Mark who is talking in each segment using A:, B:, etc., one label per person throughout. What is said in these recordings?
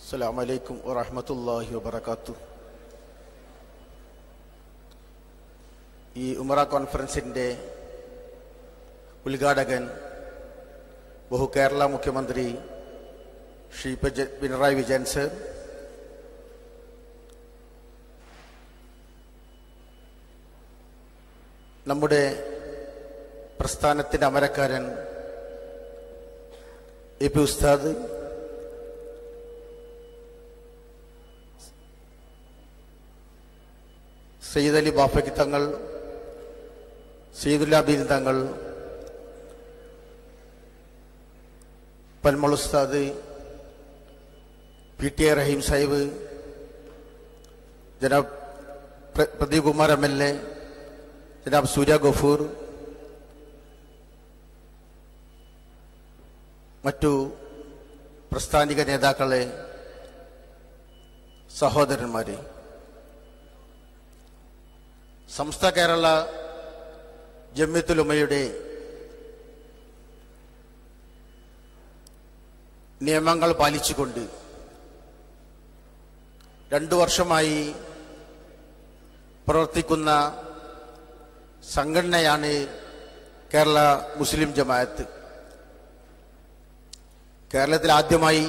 A: അസ്സാം വലൈക്കും വറഹമത്തല്ലാഹി വബർക്കാത്തു ഈ ഉമറ കോൺഫറൻസിൻ്റെ ഉദ്ഘാടകൻ ബഹു കേരള മുഖ്യമന്ത്രി ശ്രീ പജ- പിണറായി വിജയൻ സർ നമ്മുടെ പ്രസ്ഥാനത്തിൻ്റെ അമരക്കാരൻ എ പി ഉസ്താദ് സയ്യിദ് അലി ബാഫയ്ക്ക് തങ്ങൾ സയ്യിദുല്ലാബീൻ തങ്ങൾ പൽമൾ Ustad P T A Rahim Sahib Janab പ്ര- Pradeep Kumar M L A Janab Surya Gafoor മറ്റു പ്രസ്ഥാനിക നേതാക്കളെ സഹോദരന്മാരെ സംസ്ഥ കേരള ജമ്യത്തുലുമയുടെ നിയമങ്ങൾ പാലിച്ചുകൊണ്ട് രണ്ടു വർഷമായി പ്രവർത്തിക്കുന്ന സംഘടനയാണ് കേരള മുസ്ലിം ജമാഅത്ത് കേരളത്തിൽ ആദ്യമായി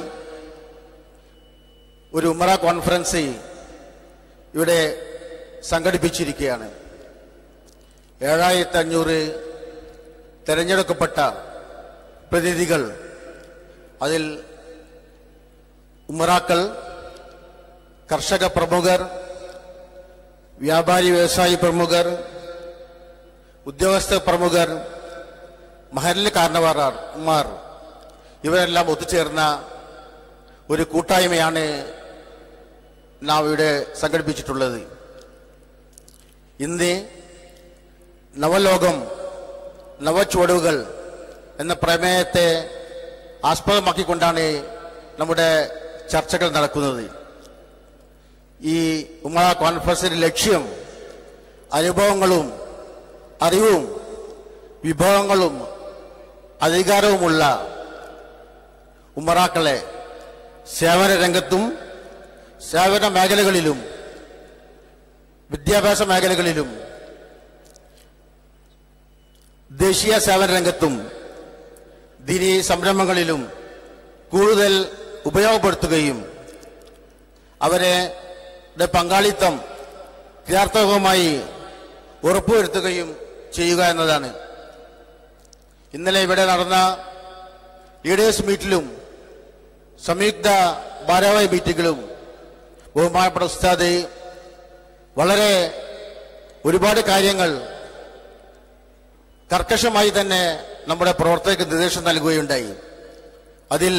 A: ഒരു ഉമറ കോൺഫറൻസ് ഇവിടെ സംഘടിപ്പിച്ചിരിക്കുകയാണ് ഏഴായിരത്തി അഞ്ഞൂറ് തെരഞ്ഞെടുക്കപ്പെട്ട പ്രതിനിധികൾ അതിൽ ഉമറാക്കൾ കർഷക പ്രമുഖർ വ്യാപാരി വ്യവസായി പ്രമുഖർ ഉദ്യോഗസ്ഥ പ്രമുഖർ മഹലിൽ കാരണവന്മാർ ഇവരെല്ലാം ഒത്തുചേർന്ന ഒരു കൂട്ടായ്മയാണ് നാം ഇവിടെ സംഘടിപ്പിച്ചിട്ടുള്ളത് ഇന്ന് നവലോകം നവച്ചുവടുകൾ എന്ന പ്രമേയത്തെ ആസ്പദമാക്കിക്കൊണ്ടാണ് നമ്മുടെ ചർച്ചകൾ നടക്കുന്നത് ഈ ഉമറ കോൺഫറൻസിന്റെ ലക്ഷ്യം അനുഭവങ്ങളും അറിവും വിഭവങ്ങളും അധികാരവുമുള്ള ഉമറാക്കളെ സേവന രംഗത്തും സേവന മേഖലകളിലും വിദ്യാഭ്യാസ മേഖലകളിലും ദേശീയ സേവന രംഗത്തും ദിനി സംരംഭങ്ങളിലും കൂടുതൽ ഉപയോഗപ്പെടുത്തുകയും അവരെ ടെ പങ്കാളിത്തം ക്രിയാത്മകമായി ഉറപ്പുവരുത്തുകയും ചെയ്യുക എന്നതാണ് ഇന്നലെ ഇവിടെ നടന്ന ലീഡേഴ്സ് മീറ്റിലും സംയുക്ത ഭാരവാഹി മീറ്റിംഗിലും ബഹുമാനപ്പെട്ട ഉസ്താദ് വളരെ ഒരുപാട് കാര്യങ്ങൾ കർക്കശമായി തന്നെ നമ്മുടെ പ്രവർത്തകർക്ക് നിർദ്ദേശം നൽകുകയുണ്ടായി അതിൽ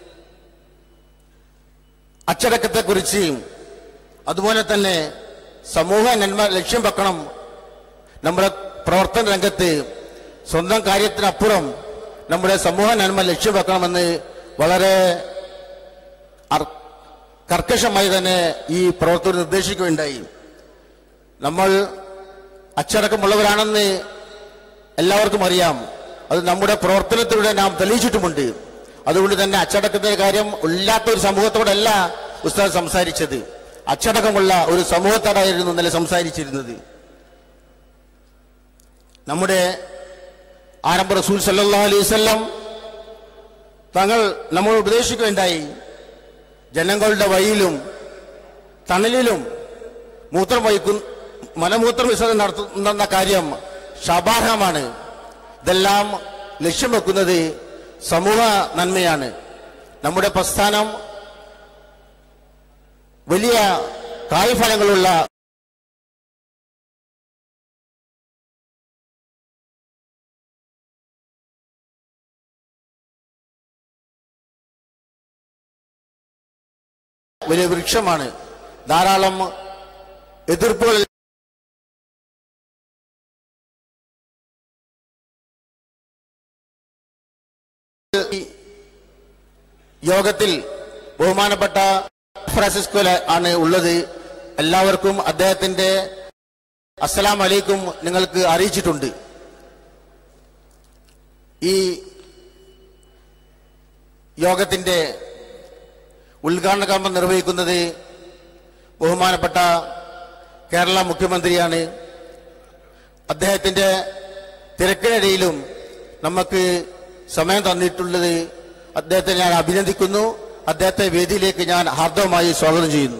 A: അച്ചടക്കത്തെക്കുറിച്ച് അതുപോലെ തന്നെ സമൂഹ നന്മ ലക്ഷ്യം വെക്കണം നമ്മുടെ പ്രവർത്തന രംഗത്ത് സ്വന്തം കാര്യത്തിനപ്പുറം നമ്മുടെ സമൂഹ നന്മ ലക്ഷ്യം വെക്കണമെന്ന് വളരെ അർ- കർക്കശമായി തന്നെ ഈ പ്രവർത്തകർ നിർദ്ദേശിക്കുകയുണ്ടായി നമ്മൾ അച്ചടക്കമുള്ളവരാണെന്ന് എല്ലാവർക്കും അറിയാം അത് നമ്മുടെ പ്രവർത്തനത്തിലൂടെ നാം തെളിയിച്ചിട്ടുമുണ്ട് അതുകൊണ്ട് തന്നെ അച്ചടക്കത്തിന്റെ കാര്യം ഇല്ലാത്ത ഒരു സമൂഹത്തോടല്ല ഉസ്താദ് സംസാരിച്ചത് അച്ചടക്കമുള്ള ഒരു സമൂഹത്തോടായിരുന്നു ഇന്നലെ സംസാരിച്ചിരുന്നത് നമ്മുടെ ആരംഭ റസൂൽ സല്ലല്ലാഹു അലൈഹി വസല്ലം തങ്ങൾ നമ്മൾ ഉപദേശിക്കുകയുണ്ടായി ജനങ്ങളുടെ വഴിയിലും തണലിലും മൂത്രം വഹിക്കുന്ന മലമൂത്ര വിസർജനം നടത്തുന്ന കാര്യം ശാപാർഹമാണ് ഇതെല്ലാം ലക്ഷ്യം വെക്കുന്നത് സമൂഹ നന്മയാണ് നമ്മുടെ പ്രസ്ഥാനം വലിയ കായ്ഫലങ്ങളുള്ള വലിയ വൃക്ഷമാണ് ധാരാളം എതിർപ്പുകൾ ഈ യോഗത്തിൽ ബഹുമാനപ്പെട്ട ഫ്രാൻസിസ്കോ ആണ് ഉള്ളത് എല്ലാവർക്കും അദ്ദേഹത്തിന്റെ അസ്സലാം അലൈക്കും നിങ്ങൾക്ക് അറിയിച്ചിട്ടുണ്ട് ഈ യോഗത്തിന്റെ ഉദ്ഘാടന കർമ്മം നിർവഹിക്കുന്നത് ബഹുമാനപ്പെട്ട കേരള മുഖ്യമന്ത്രിയാണ് അദ്ദേഹത്തിന്റെ തിരക്കിനിടയിലും നമുക്ക് സമയം തന്നിട്ടുള്ളത് അദ്ദേഹത്തെ ഞാൻ അഭിനന്ദിക്കുന്നു അദ്ദേഹത്തെ വേദിയിലേക്ക് ഞാൻ ഹാർദവമായി സ്വാഗതം ചെയ്യുന്നു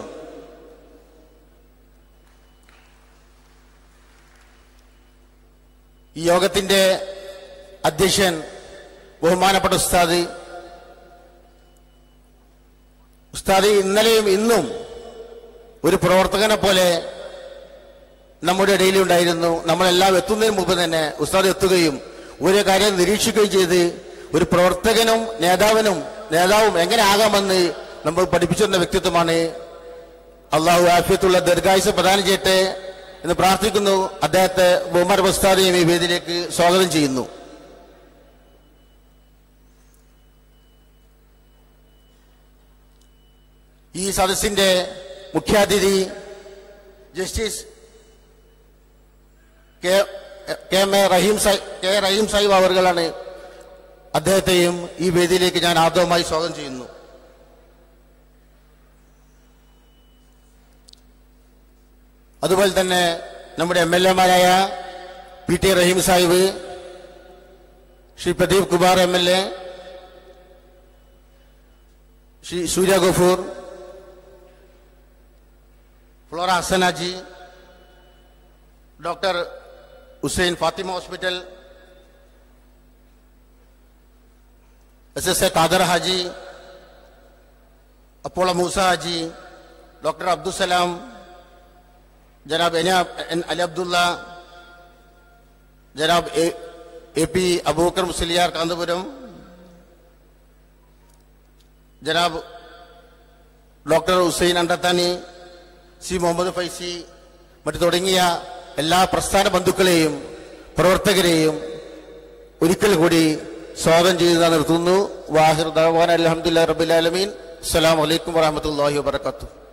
A: ഈ യോഗത്തിന്റെ അധ്യക്ഷൻ ബഹുമാനപ്പെട്ട ഉസ്താദ് ഉസ്താദ് ഇന്നലെയും ഇന്നും ഒരു പ്രവർത്തകനെ പോലെ നമ്മുടെ ഇടയിൽ ഉണ്ടായിരുന്നു നമ്മളെല്ലാം എത്തുന്നതിന് മുമ്പ് തന്നെ ഉസ്താദ് എത്തുകയും ഒരു കാര്യം നിരീക്ഷിക്കുകയും ചെയ്ത് ഒരു പ്രവർത്തകനും നേതാവിനും നേതാവും എങ്ങനെ ആകാമെന്ന് നമ്മൾ പഠിപ്പിച്ചു തന്ന വ്യക്തിത്വമാണ് അള്ളാഹു ആഫിയത്തുള്ള ദീർഘായുസ് പ്രദാനം ചെയ്യട്ടെ എന്ന് പ്രാർത്ഥിക്കുന്നു അദ്ദേഹത്തെ ബഹുമാന ഉസ്താദിനെയും ഈ വേദിയിലേക്ക് സ്വാഗതം ചെയ്യുന്നു ഈ സദസ്സിന്റെ മുഖ്യാതിഥി justice K K M A Rahim Sahib K Rahim Sahib അവർകളാണ് അദ്ദേഹത്തെയും ഈ വേദിയിലേക്ക് ഞാൻ ആദ്യമായി സ്വാഗതം ചെയ്യുന്നു അതുപോലെ തന്നെ നമ്മുടെ എം എൽ എമാരായ P T Rahim Sahib Shri Pradeep Kumar M L A Shri Surya Gafoor Flora Hasanaji doctor Hussain Fatima hospital S S A Khader Haji അപ്പോള മൂസ ഹാജി ഡോക്ടർ അബ്ദുസലാം ജനാബ് എന N Ali Abdullah Janab A A P Abubakar Musliyar Kanthapuram Janab doctor Hussain അണ്ടത്താനി സി മുഹമ്മദ് ഫൈസി മറ്റു തുടങ്ങിയ എല്ലാ പ്രസ്ഥാന ബന്ധുക്കളെയും പ്രവർത്തകരെയും ഒരിക്കൽ കൂടി സ്വാഗതം ചെയ്ത് നിർത്തുന്നു വാഹിർ ദവാൻ അലഹമുല്ലാ റബിൻ അലമീൻ അസ്സലാമലൈക്കും വാഹമത്തല്ലാഹി വാബർക്കാത്തു